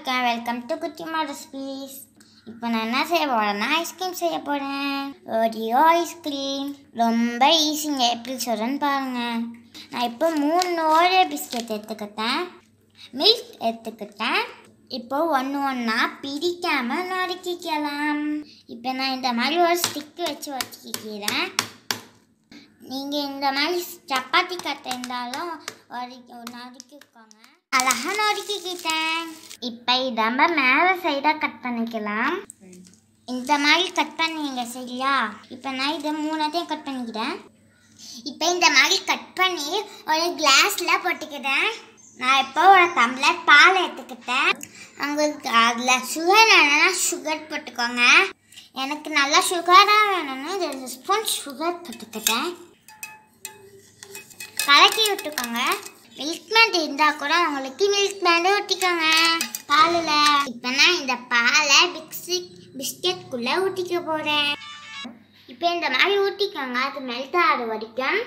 வணக்கம் welcome to குட்டிமா recipes இப்போ நான் என்ன செய்ய போகிறேன்னா ஐஸ்கிரீம் செய்ய போகிறேன் ஓரியோ ஐஸ்கிரீம் ரொம்ப ஈஸிங்க எப்படி சொல்கிறேன்னு பாருங்கள் நான் இப்போ மூணு ஓரியோ பிஸ்கெட் எடுத்துக்கிட்டேன் மில்க் எடுத்துக்கிட்டேன் இப்போ ஒன்று ஒன்றா பிரிக்காமல் நறுக்கிக்கலாம் இப்போ நான் இந்த மாதிரி ஒரு ஸ்டிக் வச்சு வச்சுக்கிறேன் நீங்கள் இந்த மாதிரி சப்பாத்தி கட்டை இருந்தாலும் ஒரு நறுக்கிக்கோங்க அழகாக நறுக்கிக்கிட்டேன் இப்போ இதை நம்ம மேலே சைடாக கட் பண்ணிக்கலாம் இந்த மாதிரி கட் பண்ணிங்க சரியா இப்போ நான் இதை மூணாத்தையும் கட் பண்ணிக்கிறேன் இப்போ இந்த மாதிரி கட் பண்ணி ஒரு கிளாஸில் போட்டுக்கிறேன் நான் இப்போ ஒரு டம்ளர் பால் எடுத்துக்கிட்டேன் உங்களுக்கு அதில் சுகர் வேணும்னா சுகர் போட்டுக்கோங்க எனக்கு நல்லா சுகராக வேணும்னா ரெண்டு ஸ்பூன் சுகர் போட்டுக்கிட்டேன் கலக்கி விட்டுக்கோங்க மில்க் மேட் இருந்தால் கூட உங்களுக்கு மில்க் மேடு ஊற்றிக்கோங்க பாலில் இப்போ நான் இந்த பாலை பிக்ஸி பிஸ்கெட்குள்ளே ஊற்றிக்க போகிறேன் இப்போ இந்த மாதிரி ஊற்றிக்கோங்க அது மெல்ட் ஆகிற வரைக்கும்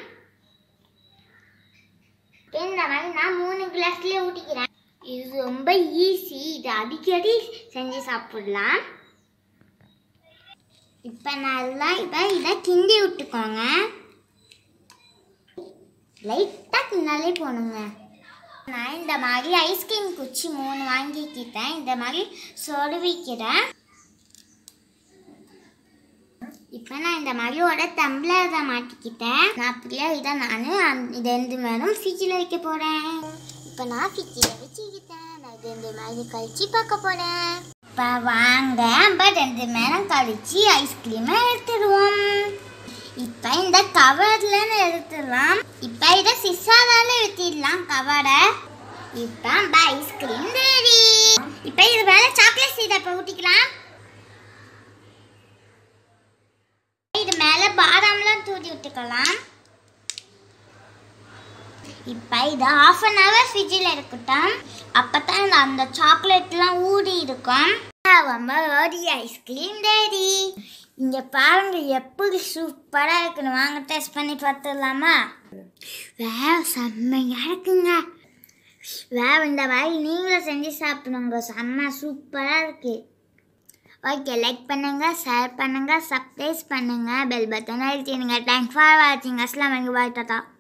இப்போ இந்த மாதிரி நான் மூணு கிளாஸ்லேயே ஊற்றிக்கிறேன் இது ரொம்ப ஈஸி இது அடிக்கடி செஞ்சு சாப்பிடலாம் இப்போ நல்லா இப்போ இதை கிண்டி விட்டுக்கோங்க லைட்டாக கிண்டாலே போகணுங்க நான் இந்த மாதிரி ஐஸ்கிரீம் குச்சி மூணு வாங்கிக்கிட்டேன் இந்த மாதிரி சொருவிக்கிறேன் இப்போ நான் இந்த மாதிரி ஒரு டம்ளர் தான் மாட்டிக்கிட்டேன் நான் அப்படியே இதை நான் இது ரெண்டு மேலும் ஃப்ரிட்ஜில் வைக்க போகிறேன் இப்போ நான் ஃப்ரிட்ஜில் வச்சுக்கிட்டேன் நான் இது ரெண்டு மாதிரி கழிச்சு பார்க்க போகிறேன் இப்போ வாங்க நம்ம ரெண்டு நேரம் கழிச்சு ஐஸ்கிரீமை எடுத்துடுவோம் இப்போ இந்த கவர்ல எடுத்துடலாம் இப்போ இதை சிசாரால ஊற்றிடலாம் கவரை இப்போ நம்ம ஐஸ்கிரீம் ரெடி இப்போ இது மேலே சாக்லேட் சீரப்பை ஊற்றிக்கலாம் இது மேலே பாதாம்லாம் தூவி விட்டுக்கலாம் இப்போ இது ஆஃப் அன் ஹவர் ஃப்ரிட்ஜில் இருக்கட்டும் அப்போ தான் அந்த சாக்லேட்லாம் ஊறி இருக்கும் ரொம்ப ஓடி ஐஸ்கிரீம் ரெடி இங்கே பாருங்க எப்படி சூப்பராக இருக்குன்னு வாங்க டெஸ்ட் பண்ணி பார்த்துடலாமா வேற செம்மையாக இருக்குங்க வேற இந்த மாதிரி நீங்களும் செஞ்சு சாப்பிடுங்க செம்ம சூப்பராக இருக்கு ஓகே லைக் பண்ணுங்க ஷேர் பண்ணுங்க சப்ஸ்கிரைப் பண்ணுங்க பெல் பட்டன் அழுத்திடுங்க தேங்க்ஸ் ஃபார் வாட்சிங் அஸ்லாம் பாய் டாட்டா